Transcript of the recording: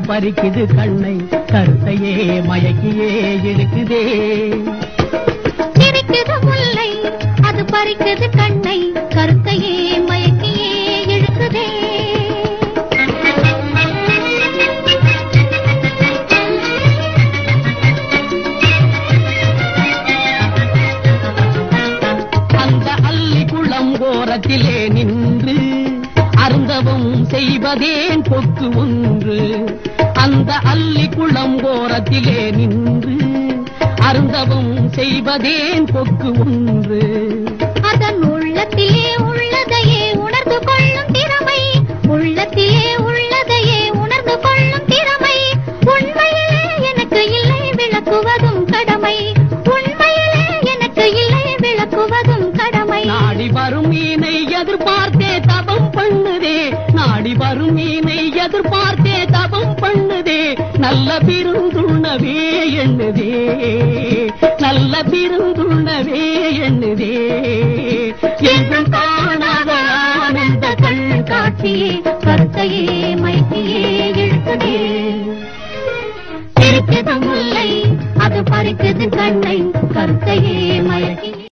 பறிக்குது கண்ணை கருத்தையே மயக்கியே இருக்குதே சிரிக்குது முல்லை அது பறிக்குது கண்ணை கருத்தையே மயக்கியே இழுக்குதே அந்த அள்ளி குளம் ஓரத்திலே நின்று அருந்தவம் செய்வதேன் கொக்கு ஒன்று அந்த அள்ளி குளம் ஓரத்திலே நின்று அருந்தவம் செய்வதேன் கொக்கு ஒன்று அதன் உள்ளத்திலே உள்ளதையே உணர்ந்து கொள்ளும் திறமை உள்ளத்திலே உள்ளதையே உணர்ந்து கொள்ளும் திறமை உண்மையிலே எனக்கு இல்லை விளக்குவதும் கடமை உண்மையிலே எனக்கு இல்லை விளக்குவதும் கடமை நாடி வரும் மீனை எதிர்பார்த்தே தபம் பண்ணுதே நாடி வரும் மீனை எதிர்பார்த்தே தபம் பண்ணுதே நல்ல பிறந்துண்ணவே எண்ணுதே நல்ல பிறந்துண்ணவே எண்ணுதே என்றும் காணாத ஆனந்த கண் காட்சியே கருத்தையே